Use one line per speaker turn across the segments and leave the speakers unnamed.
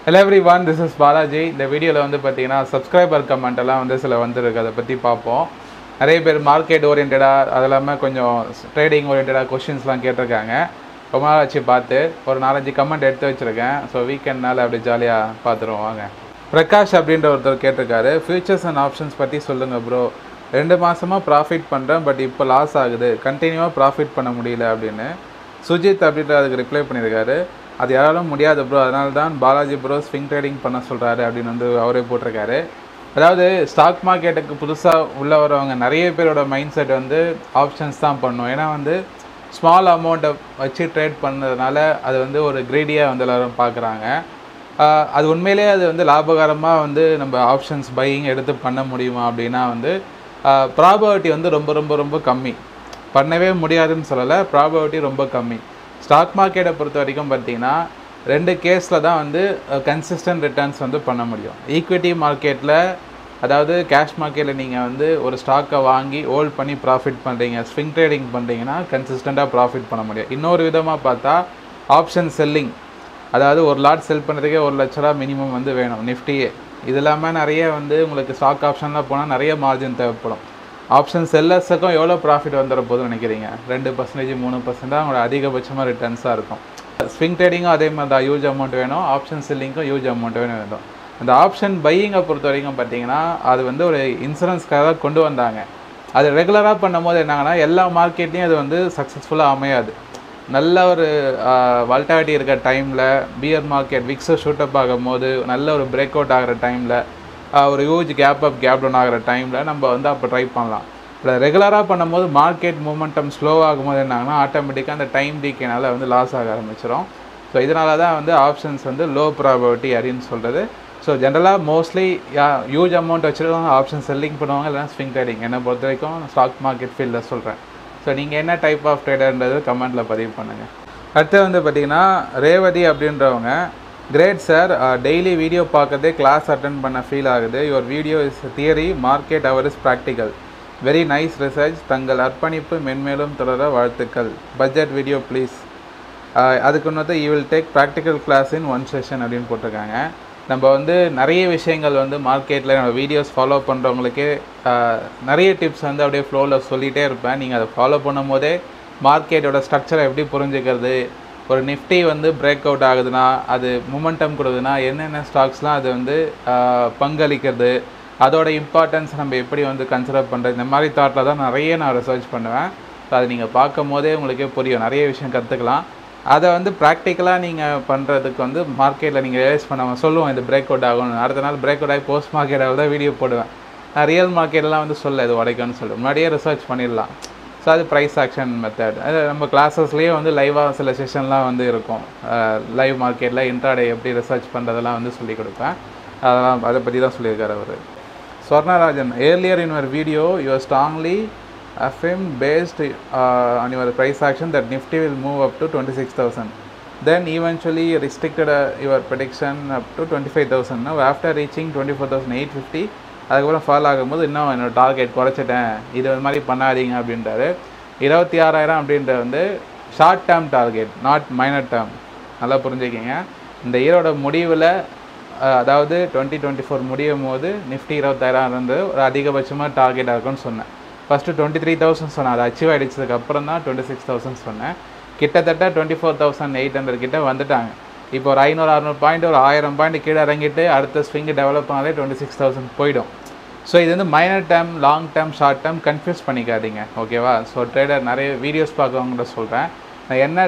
Hello everyone this is Balaji இந்த வீடியோவில் வந்து பார்த்தீங்கன்னா சப்ஸ்கிரைபர் கமெண்ட் எல்லாம் வந்து சில வந்துருக்கு அதை பற்றி பார்ப்போம் நிறைய பேர் மார்க்கெட் ஓரியன்டாக அது இல்லாமல் கொஞ்சம் ட்ரேடிங் ஓரியன்டாக கொஷின்ஸ்லாம் கேட்டிருக்காங்க ரொம்ப நாள் வச்சு பார்த்து ஒரு நாலஞ்சு கமெண்ட் எடுத்து வச்சுருக்கேன் ஸோ வீக்கெண்ட்னால அப்படி ஜாலியாக பார்த்துருவோம் வாங்க பிரகாஷ் அப்படின்ற ஒருத்தர் கேட்டிருக்காரு ஃபியூச்சர்ஸ் அண்ட் ஆப்ஷன்ஸ் பற்றி சொல்லுங்கள் ப்ரோ ரெண்டு மாதமாக ப்ராஃபிட் பண்ணுறேன் பட் இப்போ லாஸ் ஆகுது கண்டினியூவாக ப்ராஃபிட் பண்ண முடியல அப்படின்னு சுஜித் அப்படின்ற அதுக்கு ரிப்ளை பண்ணியிருக்காரு அது யாராலும் முடியாது ப்ரோ அதனால தான் பாலாஜி ப்ரோ ஸ்விங் ட்ரேடிங் பண்ண சொல்கிறாரு அப்படின்னு வந்து அவரே போட்டிருக்காரு அதாவது ஸ்டாக் மார்க்கெட்டுக்கு புதுசாக உள்ள வரவங்க நிறைய பேரோட மைண்ட் செட் வந்து ஆப்ஷன்ஸ் தான் பண்ணும் ஏன்னா வந்து ஸ்மால் அமௌண்ட்டை வச்சு ட்ரேட் பண்ணதுனால அது வந்து ஒரு கிரேடியாக வந்து எல்லோரும் பார்க்குறாங்க அது உண்மையிலேயே அது வந்து லாபகரமாக வந்து நம்ம ஆப்ஷன்ஸ் பையிங் எடுத்து பண்ண முடியுமா அப்படின்னா வந்து ப்ராபர்ட்டி வந்து ரொம்ப ரொம்ப ரொம்ப கம்மி பண்ணவே முடியாதுன்னு சொல்லலை ப்ராபர்ட்டி ரொம்ப கம்மி ஸ்டாக் மார்க்கெட்டை பொறுத்த வரைக்கும் பார்த்தீங்கன்னா ரெண்டு கேஸில் தான் வந்து கன்சிஸ்டன்ட் ரிட்டர்ன்ஸ் வந்து பண்ண முடியும் ஈக்விட்டி மார்க்கெட்டில் அதாவது கேஷ் மார்க்கெட்டில் நீங்கள் வந்து ஒரு ஸ்டாக்கை வாங்கி ஹோல்ட் பண்ணி ப்ராஃபிட் பண்ணுறீங்க ஸ்விங் ட்ரேடிங் பண்ணுறீங்கன்னா கன்சிஸ்டண்ட்டாக ப்ராஃபிட் பண்ண முடியும் இன்னொரு விதமாக பார்த்தா ஆப்ஷன் செல்லிங் அதாவது ஒரு லாட் செல் பண்ணுறதுக்கே ஒரு லட்ச ரூபா மினிமம் வந்து வேணும் நிஃப்டியே இது இல்லாமல் நிறைய வந்து உங்களுக்கு ஸ்டாக் ஆப்ஷன்லாம் போனால் நிறைய மார்ஜின் தேவைப்படும் ஆப்ஷன் செல்லர்ஸுக்கும் எவ்வளோ ப்ராஃபிட் வந்துட போதுன்னு நினைக்கிறீங்க ரெண்டு பர்சன்டேஜ் மூணு பர்சன்ட் தான் உங்களோட அதிகபட்சமாக ரிட்டர்ன்ஸாக இருக்கும் ஸ்விங் ட்ரேடிங்கும் அதே மாதிரி தான் யூஜ் அமௌண்ட் வேணும் ஆப்ஷன் செல்லிங்க்கும் யூஜ் அமௌண்ட் வேணும் வேணும் அந்த ஆப்ஷன் பையிங்கை பொறுத்த வரைக்கும் பார்த்தீங்கன்னா அது வந்து ஒரு இன்சூரன்ஸ்க்காக தான் கொண்டு வந்தாங்க அது ரெகுலராக பண்ணும்போது என்னாங்கன்னா எல்லா மார்க்கெட்லேயும் அது வந்து சக்ஸஸ்ஃபுல்லாக அமையாது நல்ல ஒரு வால்டாலிட்டி இருக்க டைமில் பியர் மார்க்கெட் விக்ஸை ஷூட்டப் ஆகும் போது நல்ல ஒரு பிரேக் அவுட் ஆகிற டைமில் ஒரு huge gap up gap down ஆகிற டைமில் நம்ம வந்து அப்போ ட்ரை பண்ணலாம் இப்போ ரெகுலராக பண்ணும்போது மார்க்கெட் மூமெண்டம் ஸ்லோ ஆகும்போது என்னாங்கன்னா ஆட்டோமேட்டிக்காக அந்த டைம் டீக்கேனால் வந்து லாஸ் ஆக ஆரம்பிச்சிடும் ஸோ இதனால தான் வந்து ஆப்ஷன்ஸ் வந்து லோ ப்ராபர்ட்டி அப்படின்னு சொல்கிறது ஸோ ஜென்ரலாக மோஸ்ட்லி யா ஹியூஜ் அமௌண்ட் வச்சுருக்கவங்க ஆப்ஷன் செல்லிங் பண்ணுவாங்க இல்லைனா ஸ்விங் ட்ரேடிங் என்னை பொறுத்த வரைக்கும் ஸ்டாக் மார்க்கெட் ஃபீல்டில் சொல்கிறேன் ஸோ நீங்கள் என்ன டைப் ஆஃப் ட்ரேடர்ன்றது கமெண்ட்டில் பதிவு பண்ணுங்கள் அடுத்து வந்து பார்த்திங்கன்னா ரேவதி அப்படின்றவங்க கிரேட் சார் டெய்லி வீடியோ பார்க்கறதே கிளாஸ் அட்டன் பண்ண ஃபீல் ஆகுது your video is theory market our is practical very nice research தங்கள் அர்ப்பணிப்பு மென்மேலும் தொடர வாழ்த்துக்கள் பட்ஜெட் வீடியோ ப்ளீஸ் அதுக்கு வந்து you will take practical class in one session அப்படின்னு போட்டிருக்காங்க நம்ம வந்து நிறைய விஷயங்கள் வந்து மார்க்கெட்டில் நம்ம வீடியோஸ் ஃபாலோ பண்ணுறவங்களுக்கே நிறைய டிப்ஸ் வந்து அப்படியே ஃப்ளோவில் சொல்லிகிட்டே இருப்பேன் நீங்கள் அதை ஃபாலோ பண்ணும் போதே மார்க்கெட்டோட ஸ்ட்ரக்சரை எப்படி புரிஞ்சுக்கிறது ஒரு நிஃப்டி வந்து பிரேக் அவுட் ஆகுதுன்னா அது மூமெண்டம் கொடுக்குதுன்னா என்னென்ன ஸ்டாக்ஸ்லாம் அது வந்து பங்களிக்கிறது அதோட இம்பார்ட்டன்ஸ் நம்ம எப்படி வந்து கன்சிடர் பண்ணுறது இந்த மாதிரி தாட்டில் தான் நிறைய நான் ரிசர்ச் பண்ணுவேன் ஸோ அது நீங்கள் பார்க்கும் போதே உங்களுக்கே புரியும் நிறைய விஷயம் கற்றுக்கலாம் அதை வந்து ப்ராக்டிக்கலாக நீங்கள் பண்ணுறதுக்கு வந்து மார்க்கெட்டில் நீங்கள் ரியலைஸ் பண்ண சொல்லுவோம் இது பிரேக் அவுட் ஆகணும் அடுத்த நாள் பிரேக் அவுட் ஆகி போஸ்ட் மார்க்கெட்டாக தான் வீடியோ போடுவேன் நான் ரியல் மார்க்கெட்லாம் வந்து சொல்ல இது உடைக்கும்னு சொல்லு முன்னாடியே ரிசர்ச் பண்ணிடலாம் ஸோ அது ப்ரைஸ் ஆக்ஷன் மெத்தட் அது நம்ம கிளாஸஸ்லேயே வந்து லைவாக சில செஷன்லாம் வந்து இருக்கும் லைவ் மார்க்கெட்டில் இன்ட்ராடே எப்படி ரிசர்ச் பண்ணுறதெல்லாம் வந்து சொல்லி கொடுப்பேன் அதெல்லாம் அதை பற்றி தான் சொல்லியிருக்காரு அவர் Swarnarajan earlier in your video your strongly affirmed based uh, on your price action that Nifty will move up to 26,000. Then eventually restricted uh, your prediction up to 25,000. Now after reaching 24,850, அதுக்கப்புறம் ஃபால் ஆகும்போது இன்னும் என்னோடய target குறைச்சிட்டேன் இது மாதிரி பண்ணாதீங்க அப்படின்றாரு இருபத்தி ஆறாயிரம் அப்படின்ற வந்து short term target not minor term நல்லா புரிஞ்சுக்கிங்க இந்த இயரோட முடிவில் அதாவது டுவெண்ட்டி டுவெண்ட்டி ஃபோர் முடியும் போது நிஃப்டி இருபத்தாயிரம் இருந்து ஒரு அதிகபட்சமாக டார்கெட்டாக இருக்கும்னு சொன்னேன் ஃபஸ்ட்டு டுவெண்ட்டி த்ரீ தௌசண்ட் சொன்னேன் அது அச்சீவ் ஆகிடுச்சதுக்கு அப்புறம் தான் டுவெண்ட்டி சிக்ஸ் தௌசண்ட் சொன்னேன் கிட்டத்தட்ட twenty four thousand eight hundred கிட்ட வந்துட்டாங்க இப்போ ஒரு ஐநூறு அறநூறு பாயிண்ட் ஒரு ஆயிரம் பாயிண்ட் கீழே இறங்கிட்டு அடுத்த ஸ்விங்கு டெவலப் ஆனாலே டுவெண்ட்டி சிக்ஸ் தௌசண்ட் போயிடும் ஸோ இது வந்து minor term long term short term confuse பண்ணிக்காதீங்க ஓகேவா ஸோ ட்ரேடர் நிறைய வீடியோஸ் பார்க்குறவங்கள்ட்ட சொல்கிறேன் நான் என்ன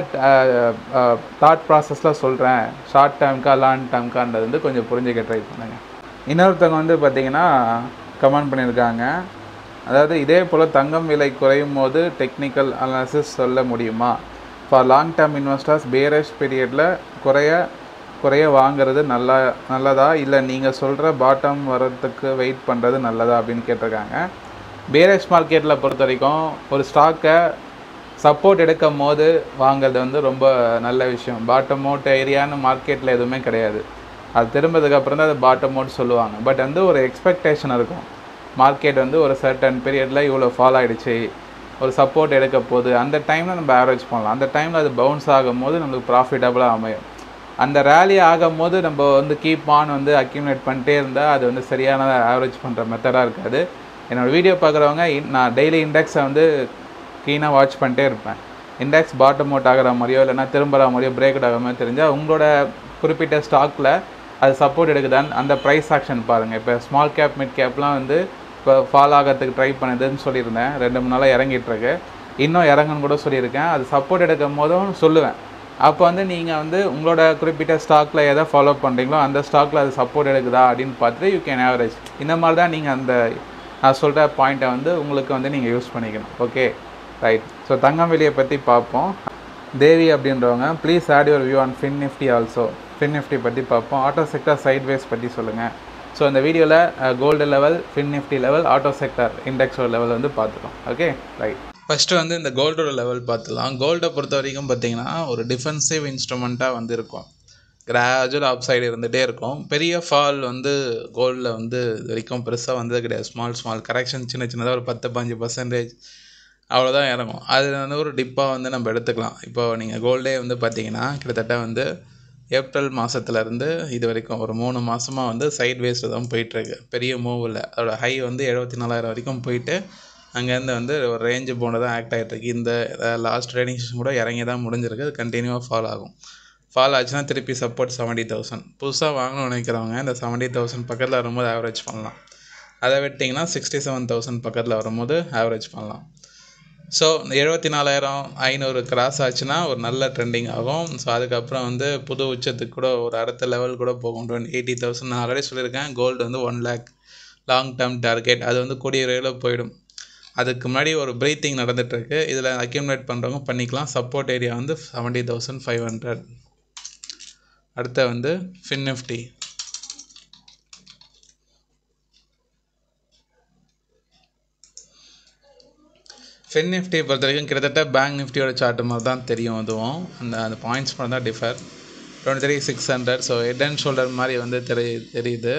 தாட் ப்ராசஸில் சொல்கிறேன் ஷார்ட் டேர்ம்க்கா லாங் டேர்ம்க்கான்றது வந்து கொஞ்சம் புரிஞ்சுக்க ட்ரை பண்ணுங்கள் இன்னொருத்தவங்க வந்து பார்த்திங்கன்னா கமெண்ட் பண்ணியிருக்காங்க அதாவது இதே போல் தங்கம் விலை குறையும் போது டெக்னிக்கல் அனாலிசிஸ் சொல்ல முடியுமா ஃபார் லாங் டேர்ம் இன்வெஸ்டர்ஸ் பேரேஜ் பீரியடில் குறைய குறைய வாங்குறது நல்லா நல்லதா இல்லை நீங்கள் சொல்கிற பாட்டம் வர்றதுக்கு வெயிட் பண்ணுறது நல்லதா அப்படின்னு கேட்டிருக்காங்க பேரேஜ் மார்க்கெட்டில் பொறுத்த வரைக்கும் ஒரு ஸ்டாக்கை சப்போர்ட் எடுக்கும் போது வாங்குறது வந்து ரொம்ப நல்ல விஷயம் பாட்டம் அவுட் ஏரியான்னு மார்க்கெட்டில் எதுவுமே கிடையாது அது திரும்பதுக்கப்புறம் தான் அது பாட்டம் அவுட் சொல்லுவாங்க பட் வந்து ஒரு எக்ஸ்பெக்டேஷன் இருக்கும் மார்க்கெட் வந்து ஒரு சர்டன் பீரியடில் இவ்வளோ ஃபால் ஆகிடுச்சு ஒரு சப்போர்ட் எடுக்க போகுது அந்த டைமில் நம்ம ஆவரேஜ் பண்ணலாம் அந்த டைமில் அது பவுன்ஸ் ஆகும் போது நம்மளுக்கு ப்ராஃபிட்டபுளாக அமையும் அந்த ரேலி ஆகும் போது நம்ம வந்து கீப் ஆன் வந்து அக்யூமுலேட் பண்ணிட்டே இருந்தால் அது வந்து சரியான ஆவரேஜ் பண்ணுற மெத்தடாக இருக்காது என்னோடய வீடியோ பார்க்குறவங்க நான் டெய்லி இண்டெக்ஸை வந்து க்ளீனாக வாட்ச் பண்ணிட்டே இருப்பேன் இண்டெக்ஸ் பாட்டம் அவுட் ஆகிற மாதிரியோ இல்லைனா திரும்புகிற மாதிரியோ பிரேக் அவுட் ஆகிற மாதிரி தெரிஞ்சால் உங்களோட குறிப்பிட்ட ஸ்டாக்கில் அது சப்போர்ட் எடுக்குதான்னு அந்த ப்ரைஸ் ஆக்ஷன் பாருங்கள் இப்போ ஸ்மால் கேப் மிட் கேப்லாம் வந்து இப்போ ஃபால் ஆகிறதுக்கு ட்ரை பண்ணுதுன்னு சொல்லியிருந்தேன் ரெண்டு மூணு நாளாக இறங்கிட்டுருக்கு இன்னும் இறங்குன்னு கூட சொல்லியிருக்கேன் அது சப்போர்ட் எடுக்கும் போதும் சொல்லுவேன் அப்போ வந்து நீங்கள் வந்து உங்களோட குறிப்பிட்ட ஸ்டாக்கில் எதை ஃபாலோ பண்ணுறீங்களோ அந்த ஸ்டாக்கில் அது சப்போர்ட் எடுக்குதா அப்படின்னு பார்த்துட்டு யூ கேன் ஆவரேஜ் இந்த மாதிரி தான் நீங்கள் அந்த நான் சொல்கிற பாயிண்ட்டை வந்து உங்களுக்கு வந்து நீங்கள் யூஸ் பண்ணிக்கணும் ஓகே ரைட் ஸோ தங்கம் வெளியை பற்றி பார்ப்போம் தேவி அப்படின்றவங்க please add your view on Fin Nifty also Fin Nifty பற்றி பார்ப்போம் ஆட்டோ செக்டர் சைட்வேஸ் பற்றி சொல்லுங்கள் ஸோ இந்த வீடியோவில் gold level Fin Nifty level auto sector இண்டெக்ஸோட லெவல் வந்து பார்த்துட்டோம் ஓகே ரைட் ஃபஸ்ட்டு வந்து இந்த கோல்டோட லெவல் பார்த்துலாம் கோல்டை பொறுத்த வரைக்கும் பார்த்தீங்கன்னா ஒரு டிஃபென்சிவ் இன்ஸ்ட்ருமெண்ட்டாக வந்து இருக்கும் கிராஜுவல் அப் சைடு இருந்துகிட்டே இருக்கும் பெரிய ஃபால் வந்து கோல்டில் வந்து இது வரைக்கும் பெருசாக வந்தது கிடையாது ஸ்மால் ஸ்மால் கரெக்ஷன் சின்ன சின்னதாக ஒரு பத்து பஞ்சு பர்சன்டேஜ் அவ்வளோதான் இறங்கும் அது வந்து ஒரு டிப்பாக வந்து நம்ம எடுத்துக்கலாம் இப்போ நீங்கள் கோல்டே வந்து பார்த்தீங்கன்னா கிட்டத்தட்ட வந்து ஏப்ரல் மாதத்துலேருந்து இது வரைக்கும் ஒரு மூணு மாதமாக வந்து சைட் வேஸில் தான் போயிட்டுருக்கு பெரிய மூவ் இல்லை அதோட ஹை வந்து எழுபத்தி நாலாயிரம் வரைக்கும் போயிட்டு அங்கேருந்து வந்து ஒரு ரேஞ்சு போன தான் ஆக்ட் ஆகிட்டுருக்கு இந்த லாஸ்ட் ட்ரேடிங் செஷன் கூட இறங்கி தான் முடிஞ்சிருக்கு அது கண்டினியூவாக ஃபால் ஆகும் ஃபால் ஆச்சுன்னா திருப்பி சப்போர்ட் செவன்ட்டி தௌசண்ட் புதுசாக வாங்கணும்னு நினைக்கிறவங்க இந்த செவன்ட்டி தௌசண்ட் பக்கத்தில் வரும்போது ஆவரேஜ் பண்ணலாம் அதை விட்டிங்கன்னா சிக்ஸ்டி செவன் தௌசண்ட் பக்கத்தில் வரும்போது ஆவரேஜ் பண்ணலாம் ஸோ எழுபத்தி நாலாயிரம் ஐநூறு கிராஸ் ஆச்சுன்னா ஒரு நல்ல ட்ரெண்டிங் ஆகும் ஸோ அதுக்கப்புறம் வந்து புது உச்சத்துக்கு கூட ஒரு அடுத்த லெவல் கூட போகும் டுவெண்ட்டி எயிட்டி தௌசண்ட் நான் ஆல்ரெடி சொல்லியிருக்கேன் கோல்டு வந்து one lakh long term target அது வந்து கூடிய விரைவில் போயிடும் அதுக்கு முன்னாடி ஒரு ப்ரீத்திங் நடந்துகிட்ருக்கு இதில் அக்யூமுலேட் பண்ணுறவங்க பண்ணிக்கலாம் சப்போர்ட் ஏரியா வந்து செவன்ட்டி தௌசண்ட் ஃபைவ் ஹண்ட்ரட் அடுத்த வந்து ஃபின் நிஃப்டி ஃபின் நிஃப்டி பொறுத்த வரைக்கும் கிட்டத்தட்ட பேங்க் நிஃப்டியோட சார்ட் மாதிரி தான் தெரியும் அதுவும் அந்த அந்த பாயிண்ட்ஸ் மட்டும் தான் differ twenty three six hundred so head and shoulder மாதிரி வந்து தெரி தெரியுது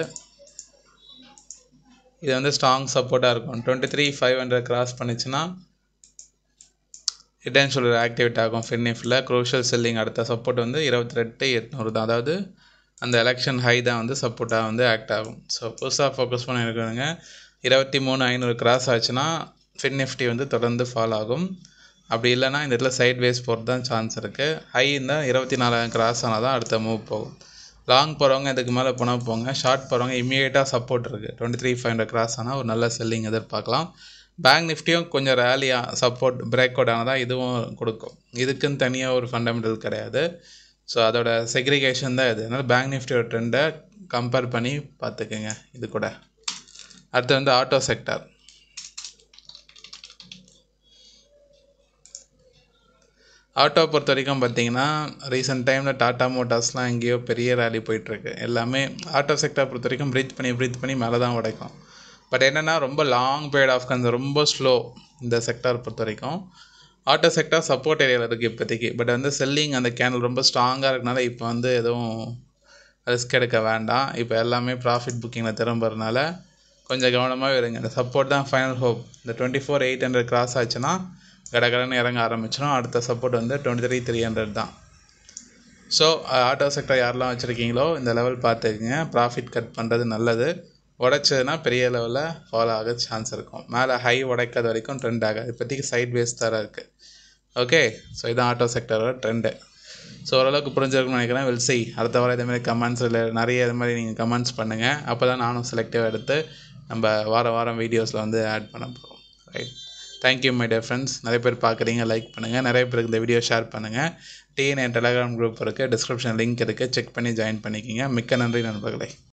இது வந்து ஸ்ட்ராங் சப்போர்ட்டாக இருக்கும் twenty three five hundred cross பண்ணிச்சுன்னா ஹெட் அண்ட் ஷோல்டர் ஆக்டிவேட் ஆகும் ஃபின்னிஃபில் க்ரூஷியல் செல்லிங் அடுத்த சப்போர்ட் வந்து இருபத்தி ரெட்டு எட்நூறு தான் அதாவது அந்த எலெக்ஷன் ஹை தான் வந்து சப்போர்ட்டாக வந்து ஆக்ட் ஆகும் ஸோ புதுசாக ஃபோக்கஸ் பண்ணி இருக்கிறவங்க இருபத்தி மூணு ஐநூறு கிராஸ் ஆச்சுன்னா ஃபின் நிஃப்டி வந்து தொடர்ந்து ஃபால் ஆகும் அப்படி இல்லைனா இந்த இடத்துல சைட் வேஸ் போகிறது தான் சான்ஸ் இருக்குது ஹை இருந்தால் இருபத்தி நாலாயிரம் கிராஸ் ஆனால் தான் அடுத்த மூவ் போகும் லாங் போகிறவங்க இதுக்கு மேலே போனால் போங்க ஷார்ட் போகிறவங்க இமீடியட்டாக சப்போர்ட் இருக்குது twenty three five hundred cross ஆனால் ஒரு நல்ல செல்லிங் எதிர்பார்க்கலாம் பேங்க் நிஃப்டியும் கொஞ்சம் ரேலியாக சப்போர்ட் பிரேக் அவுட் ஆனால் தான் இதுவும் கொடுக்கும் இதுக்குன்னு தனியாக ஒரு ஃபண்டமெண்டல் கிடையாது ஸோ அதோட செக்ரிகேஷன் தான் இது அதனால் பேங்க் நிஃப்டியோட ட்ரெண்டை கம்பேர் பண்ணி பார்த்துக்குங்க இது கூட அடுத்து வந்து ஆட்டோ செக்டார் ஆட்டோ பொறுத்த வரைக்கும் பார்த்தீங்கன்னா ரீசெண்ட் டைமில் டாட்டா மோட்டார்ஸ்லாம் எங்கேயோ பெரிய ரேலி போயிட்டுருக்கு எல்லாமே ஆட்டோ செக்டர் பொறுத்த வரைக்கும் ப்ரீத் பண்ணி ப்ரீத் பண்ணி மேலே தான் உடைக்கும் பட் என்னென்னா ரொம்ப லாங் பீரியட் ஆஃப் கன்ஸ் ரொம்ப ஸ்லோ இந்த செக்டார் பொறுத்த வரைக்கும் ஆட்டோ செக்டார் சப்போர்ட் ஏரியாவில் இருக்குது இப்போதைக்கு பட் வந்து செல்லிங் அந்த கேனல் ரொம்ப ஸ்ட்ராங்காக இருக்கனால இப்போ வந்து எதுவும் ரிஸ்க் எடுக்க வேண்டாம் இப்போ எல்லாமே ப்ராஃபிட் புக்கிங்கில் திரும்புறதுனால கொஞ்சம் கவனமாகவே இருங்க இந்த சப்போர்ட் தான் ஃபைனல் ஹோப் இந்த twenty four eight hundred cross ஆச்சுன்னா கடகடன்னு இறங்க ஆரம்பிச்சிடும் அடுத்த சப்போர்ட் வந்து டுவெண்ட்டி த்ரீ த்ரீ ஹண்ட்ரட் தான் ஸோ ஆட்டோ செக்டர் யாரெல்லாம் வச்சுருக்கீங்களோ இந்த லெவல் பார்த்துக்குங்க ப்ராஃபிட் கட் பண்ணுறது நல்லது உடைச்சதுன்னா பெரிய லெவலில் ஃபாலோ ஆக சான்ஸ் இருக்கும் மேலே ஹை உடைக்காத வரைக்கும் ட்ரெண்ட் ஆகாது இப்போதைக்கு சைட் வேஸ் தர இருக்குது ஓகே ஸோ இதுதான் ஆட்டோ செக்டரோட ட்ரெண்டு ஸோ ஓரளவுக்கு புரிஞ்சிருக்கும்னு நினைக்கிறேன் வில் சி அடுத்த வாரம் இதேமாதிரி கமெண்ட்ஸ் இல்லை நிறைய இது மாதிரி நீங்கள் கமெண்ட்ஸ் பண்ணுங்கள் அப்போ தான் நானும் செலக்டிவாக எடுத்து நம்ம வாரம் வாரம் வீடியோஸில் வந்து ஆட் பண்ண போகிறோம் right thank you my dear friends நிறைய பேர் பார்க்குறீங்க லைக் பண்ணுங்கள் நிறைய பேருக்கு இந்த வீடியோ ஷேர் பண்ணுங்கள் டிஎன்ஏ டெலகிராம் குரூப் இருக்குது டிஸ்கிரிப்ஷன் லிங்க் இருக்குது செக் பண்ணி ஜாயின் பண்ணிக்கிங்க மிக்க நன்றி நண்பர்களே